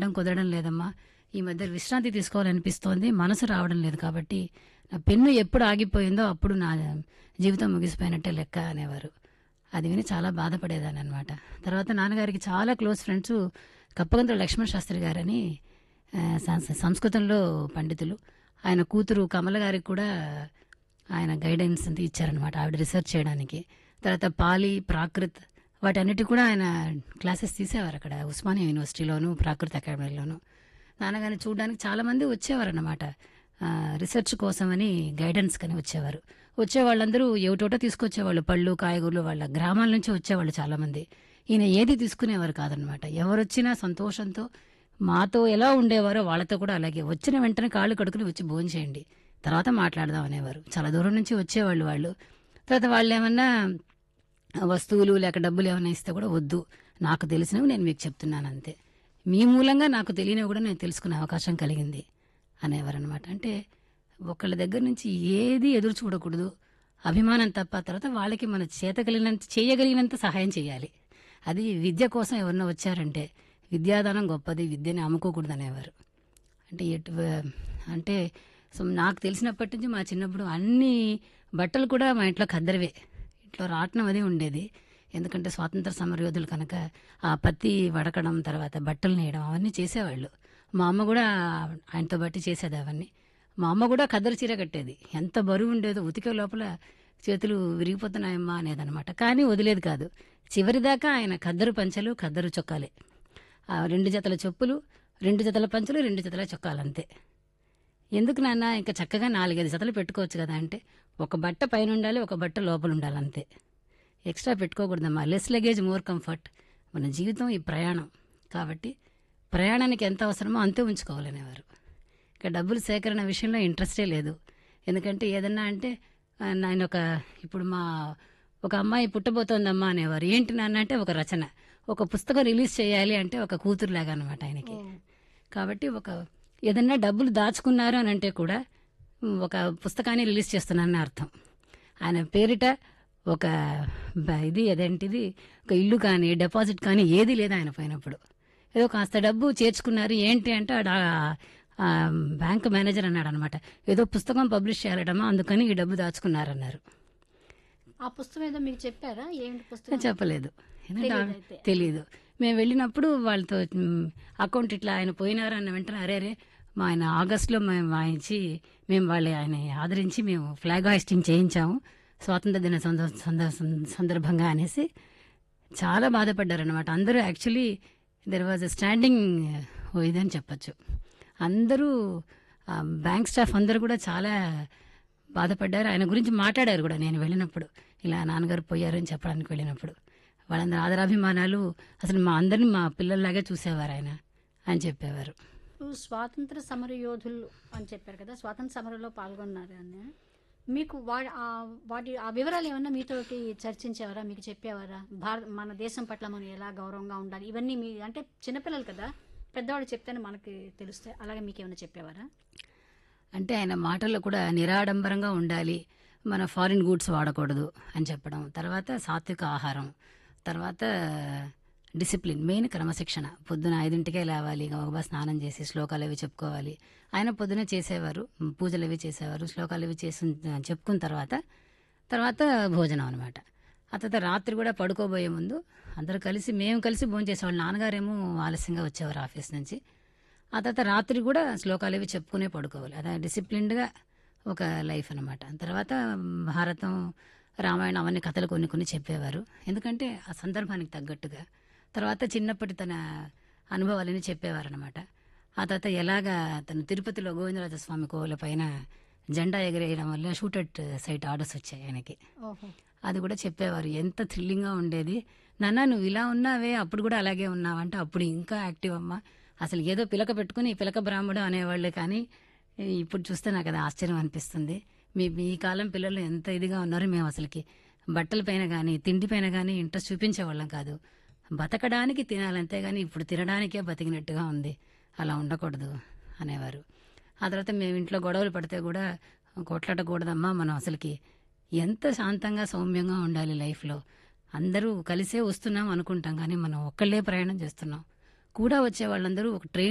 రాయడం కుదరడం లేదమ్మా ఈ మధ్య విశ్రాంతి తీసుకోవాలనిపిస్తోంది మనసు రావడం లేదు కాబట్టి నా పెన్ను ఎప్పుడు ఆగిపోయిందో అప్పుడు నా జీవితం ముగిసిపోయినట్టే లెక్క అనేవారు అది విని చాలా బాధపడేదాన్ని అనమాట తర్వాత నాన్నగారికి చాలా క్లోజ్ ఫ్రెండ్స్ కప్పగంతుల లక్ష్మణ శాస్త్రి గారని ఆ, సంస్- సంస్కృతంలో పండితులు ఆయన కూతురు కమల గారికి కూడా ఆయన గైడెన్స్ అంతా ఇచ్చారనమాట ఆవిడ రీసెర్చ్ చేయడానికి తర్వాత పాలి ప్రాకృత్ వాటన్నిటి కూడా ఆయన క్లాసెస్ తీసేవారు అక్కడ ఉస్మానియా యూనివర్సిటీలోను ప్రాకృత్ అకాడమీలోను నాన్నగారిని చూడడానికి చాలామంది వచ్చేవారన్నమాట ఆ, రీసెర్చ్ కోసమని గైడెన్స్ కని వచ్చేవారు వచ్చే వాళ్ళందరూ ఏమిటోటో తీసుకొచ్చేవాళ్ళు పళ్ళు కాయగూరలు వాళ్ళ గ్రామాల నుంచి వచ్చేవాళ్ళు చాలామంది ఈయన ఏది తీసుకునేవారు కాదనమాట ఎవరొచ్చినా సంతోషంతో మాతో ఎలా ఉండేవారో వాళ్ళతో కూడా అలాగే వచ్చిన వెంటనే కాళ్ళు కడుకుని వచ్చి భోజనం చేయండి తర్వాత మాట్లాడదాం అనేవారు చాలా దూరం నుంచి వచ్చేవాళ్ళు వాళ్ళు తర్వాత వాళ్ళు ఏమన్నా వస్తువులు లేక డబ్బులు ఏమైనా ఇస్తే కూడా వద్దు నాకు తెలిసినవి నేను మీకు చెప్తున్నాను అంతే మీ మూలంగా నాకు తెలియనివి కూడా నేను తెలుసుకునే అవకాశం కలిగింది అనేవారు అనమాట అంటే ఒకళ్ళ దగ్గర నుంచి ఏది ఎదురు చూడకూడదు అభిమానం తప్ప తర్వాత వాళ్ళకి మన చేత కలిగినంత చేయగలిగినంత సహాయం చేయాలి అది విద్య కోసం ఎవరన్నా వచ్చారంటే విద్యాదానం గొప్పది విద్యని అమ్ముకోకూడదు అనేవారు అంటే ఎటు అంటే సో నాకు తెలిసినప్పటి నుంచి మా చిన్నప్పుడు అన్ని బట్టలు కూడా మా ఇంట్లో ఖద్దరివే ఇంట్లో రాట్నం అది ఉండేది ఎందుకంటే స్వాతంత్ర సమరయోధులు కనుక ఆ పత్తి వడకడం తర్వాత బట్టలు నేయడం అవన్నీ చేసేవాళ్ళు మా అమ్మ కూడా ఆయనతో బట్టి చేసేది అవన్నీ మా అమ్మ కూడా ఖద్దరు చీర కట్టేది ఎంత బరువు ఉండేదో ఉతికే లోపల చేతులు విరిగిపోతున్నాయమ్మా అనేదన్నమాట కానీ వదిలేదు కాదు చివరిదాకా ఆయన ఖద్దరు పంచలు ఖద్దరు చొక్కాలే ఆ రెండు జతల చెప్పులు రెండు జతల పంచలు రెండు జతల చొక్కాలు అంతే ఎందుకు నాన్న ఇంకా చక్కగా నాలుగైదు జతలు పెట్టుకోవచ్చు కదా అంటే ఒక బట్ట పైన ఉండాలి ఒక బట్ట లోపల ఉండాలి అంతే ఎక్స్ట్రా పెట్టుకోకూడదమ్మా లెస్ లగేజ్ మోర్ కంఫర్ట్ మన జీవితం ఈ ప్రయాణం కాబట్టి ప్రయాణానికి ఎంత అవసరమో అంతే ఉంచుకోవాలనేవారు ఇక డబ్బులు సేకరణ విషయంలో ఇంట్రెస్టే లేదు ఎందుకంటే ఏదన్నా అంటే ఆ, నాయన ఒక ఇప్పుడు మా ఒక అమ్మాయి పుట్టబోతోందమ్మా అనేవారు ఏంటి నాన్న అంటే ఒక రచన ఒక పుస్తకం రిలీజ్ చేయాలి అంటే ఒక కూతురులాగా అనమాట ఆయనకి కాబట్టి ఒక ఏదన్నా డబ్బులు దాచుకున్నారు అని అంటే కూడా ఉమ్, ఒక పుస్తకాన్ని రిలీజ్ చేస్తున్నానని అర్థం ఆయన పేరిట ఒక బ- ఇది అదేంటిది ఒక ఇల్లు కానీ డిపాజిట్ కానీ ఏది లేదు ఆయన పోయినప్పుడు ఏదో కాస్త డబ్బు చేర్చుకున్నారు ఏంటి అంటే ఆడ ఆ, బ్యాంక్ మేనేజర్ అన్నాడు అనమాట ఏదో పుస్తకం పబ్లిష్ చేయాలటమ్మా అందుకని ఈ డబ్బు దాచుకున్నారన్నారు ఆ పుస్తకం ఏదో మీకు చెప్పారా ఏమిటి పుస్తకం చెప్పలేదు ఎందుకంటే తెలీదైతే. తెలియదు మేము వెళ్ళినప్పుడు వాళ్ళతో మ్, అకౌంట్ ఇట్లా ఆయన పోయినారు అన్న వెంటనే అరే అరే మా ఆయన ఆగస్టులో మేము వాయించి మేము వాళ్ళ ఆయన ఆదరించి మేము ఫ్లాగ్ హాయిస్టింగ్ చేయించాము స్వాతంత్ర దిన సంద- సంద- సందర్భంగా అనేసి చాలా బాధపడ్డారు అనమాట అందరూ actually there was a standing ఇదని చెప్పచ్చు అందరూ ఆ, బ్యాంక్ స్టాఫ్ అందరూ కూడా చాలా బాధపడ్డారు ఆయన గురించి మాట్లాడారు కూడా నేను వెళ్ళినప్పుడు ఇలా నాన్నగారు పోయారని చెప్పడానికి వెళ్ళినప్పుడు వాళ్ళందరూ ఆదరాభిమానాలు అసలు మా అందరిని మా పిల్లల్లాగే చూసేవారు ఆయన అని చెప్పేవారు ఇప్పుడు స్వాతంత్ర సమర యోధులు అని చెప్పారు కదా స్వాతంత్ర సమరంలో పాల్గొన్నారు అని మీకు వాడి ఆ- వాటి ఆ వివరాలు ఏమన్నా మీతోటి చర్చించేవారా మీకు చెప్పేవారా భారత మన దేశం పట్ల మనం ఎలా గౌరవంగా ఉండాలి ఇవన్నీ మీ అంటే చిన్నపిల్లలు కదా పెద్దవాళ్ళు చెప్తేనే మనకి తెలుస్తాయి అలాగే మీకు ఏమైనా చెప్పేవారా అంటే ఆయన మాటల్లో కూడా నిరాడంబరంగా ఉండాలి మన ఫారిన్ గూడ్స్ వాడకూడదు అని చెప్పడం తర్వాత సాత్విక ఆహారం తర్వాత డిసిప్లిన్ మెయిన్ క్రమశిక్షణ పొద్దున ఐదింటికే లేవాలి గబగబా స్నానం చేసి శ్లోకాలు అవి చెప్పుకోవాలి ఆయన పొద్దున చేసేవారు పూజలు అవి చేసేవారు శ్లోకాలు అవి చేసి చెప్పుకున్న తర్వాత తర్వాత భోజనం అనమాట ఆ తర్వాత రాత్రి కూడా పడుకోబోయే ముందు అందరూ కలిసి మేము కలిసి భోజనం చేసేవాళ్ళు నాన్నగారేమో ఆలస్యంగా వచ్చేవారు ఆఫీస్ నుంచి ఆ తర్వాత రాత్రి కూడా శ్లోకాలు అవి చెప్పుకునే పడుకోవాలి అదే డిసిప్లిన్డ్గా ఒక లైఫ్ అనమాట తర్వాత భారతం రామాయణం అవన్నీ కథలు కొన్ని కొన్ని చెప్పేవారు ఎందుకంటే ఆ సందర్భానికి తగ్గట్టుగా తర్వాత చిన్నప్పటి తన అనుభవాలని చెప్పేవారు అనమాట ఆ తర్వాత ఎలాగా తను తిరుపతిలో గోవిందరాజ స్వామి కోవిల పైన జెండా ఎగరేయడం వల్ల షూటెడ్ సైట్ ఆర్డర్స్ వచ్చాయి ఆయనకి ఓహో అది కూడా చెప్పేవారు ఎంత థ్రిల్లింగ్గా ఉండేది నాన్న నువ్వు ఇలా ఉన్నావే అప్పుడు కూడా అలాగే ఉన్నావంటే అప్పుడు ఇంకా యాక్టివ్ అమ్మా అసలు ఏదో పిలక పెట్టుకుని పిలక బ్రాహ్మడు అనేవాళ్ళు కానీ ఇప్పుడు చూస్తే నాకు అది ఆశ్చర్యం అనిపిస్తుంది మీ మీ కాలం పిల్లలు ఎంత ఇదిగా ఉన్నారో మేము అసలుకి బట్టల పైన కానీ తిండి పైన కానీ ఇంట్రెస్ట్ చూపించేవాళ్ళం కాదు బతకడానికి తినాలంతే కానీ ఇప్పుడు తినడానికే బతికినట్టుగా ఉంది అలా ఉండకూడదు అనేవారు ఆ తర్వాత మేము ఇంట్లో గొడవలు పడితే కూడా కొట్లాడకూడదమ్మా మనం అసలుకి ఎంత శాంతంగా సౌమ్యంగా ఉండాలి లైఫ్లో అందరూ కలిసే వస్తున్నాం అనుకుంటాం కానీ మనం ఒక్కళ్ళే ప్రయాణం చేస్తున్నాం కూడా వచ్చే వాళ్ళందరూ ఒక ట్రైన్